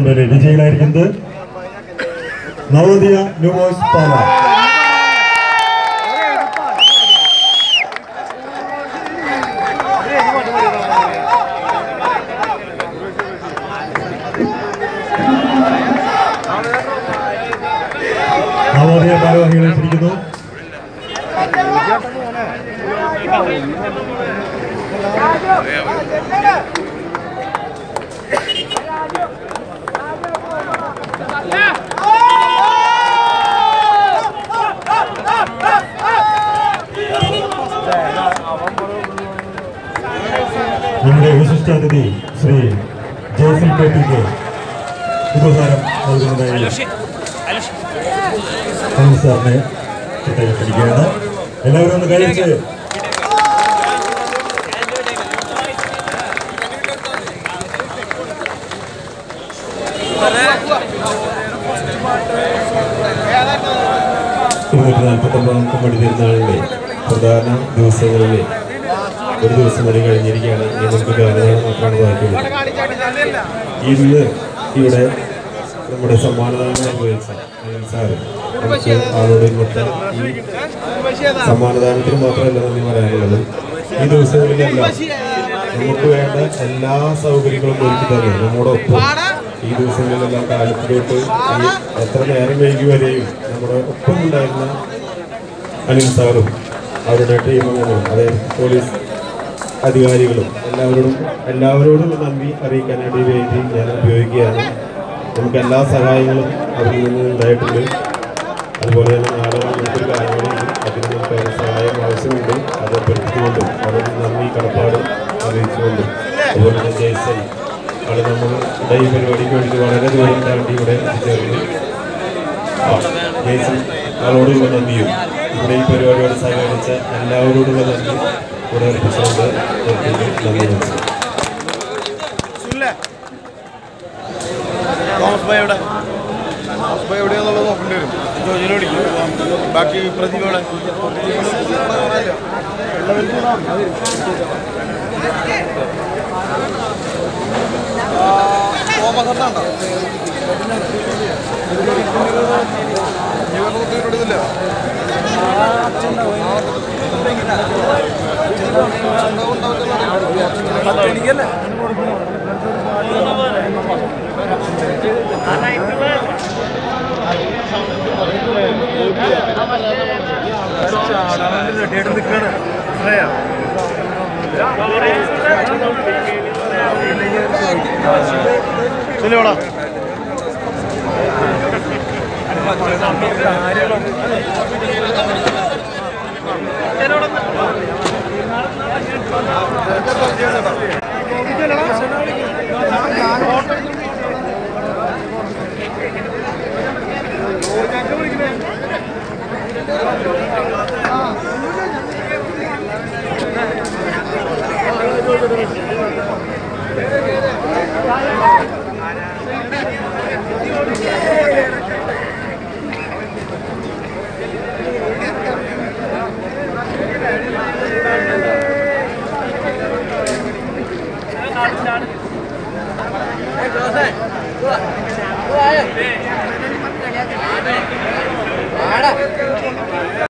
Tournament വിജയികളായിരിക്കുന്നത് Navodaya new boys Pala Navodaya ഭാരവാഹികളെ ക്ഷണിക്കുന്നു നമ്മുടെ വിശിഷ്ടാതിഥി Shri Joseph K P K ഉപഹാരം നൽകുന്നതായി അനിൽ സാറിനെ ക്ഷണിക്കുകയാണ് എല്ലാവരും ഒന്ന് കഴിച്ച് ഇരുന്നൂറ്റി നാൽപ്പത്തൊമ്പതാം കുമ്മടി തിരുനാളിലെ പ്രധാന ദിവസങ്ങളിലെ ഒരു ദിവസം വരെ കഴിഞ്ഞിരിക്കുകയാണ് ഇനി നമുക്ക് ഗാനങ്ങൾ മാത്രമാണ് ബാക്കിയുള്ളത് ഇന്ന് ഇവിടെ നമ്മുടെ സമ്മാനദാനം നിർവഹിച്ച അനിൽ സാറ് നമുക്ക് ആളോട് ഇന്നത്തെ ഈ സമ്മാനദാനത്തിന് മാത്രമല്ല നന്ദി പറയാനുള്ളത് ഈ ദിവസങ്ങളിലെല്ലാം നമുക്ക് വേണ്ട എല്ലാ സൗകര്യങ്ങളും ഒരുക്കി തന്നെ നമ്മുടെ ഒപ്പം ഈ ദിവസങ്ങളിലെല്ലാം കാലത്തിലോട്ട് ഈ എത്ര നേരം വൈകി വരെയും നമ്മുടെ ഒപ്പം ഉണ്ടായിരുന്ന അനിൽ സാറും അവരുടെ ടീമംഗങ്ങളും അതായത് പോലീസ് അധികാരികളും എല്ലാവരോടും എല്ലാവരോടും നന്ദി അറിയിക്കാനായിട്ട് ഈ വേദി ഞാൻ ഉപയോഗിക്കുകയാണ് നമുക്ക് എല്ലാ സഹായങ്ങളും അവരിൽ നിന്ന് ഉണ്ടായിട്ടുണ്ട് അതുപോലെ തന്നെ നാളെ നമുക്കൊരു കാര്യങ്ങളുണ്ട് അതിന് നമുക്ക് സഹായം ആവശ്യമുണ്ട് അത് അഭ്യർത്ഥിച്ചുകൊണ്ടും അവരുടെ നന്ദി കടപ്പാട് അറിയിച്ചുകൊണ്ടും അതുപോലെ തന്നെ ജയ്സൺ ആള് നമ്മുടെ ഈ പരിപാടിക്ക് വേണ്ടി വളരെ ദൂരം താണ്ടി ഇവിടെ എത്തിച്ചേർന്നു ആ, ജയ്സൺ ആളോടുള്ള നന്ദിയും ഇവിടെ ഈ പരിപാടിയോട് സഹകരിച്ച എല്ലാവരോടുള്ള നന്ദി ഇവിടെ അർപ്പിച്ചുകൊണ്ട് നിർത്തുന്നു. നന്ദി നമസ്കാരം തോമസ് ഭായി എവിടെ തോമസ് ഭായി എവിടെയാന്നുള്ളത് നോക്കേണ്ടി വരും ജോജിനെ വിളിക്കും ബാക്കി പ്രദീപ് എവിടെ തോമസ് അണ്ണാണ്ടോ ഇതില്ല എനിക്കല്ലേ റെഡിയായിട്ട് നിൽക്കാണ് ശ്രേയ ശരി വേടാ ആ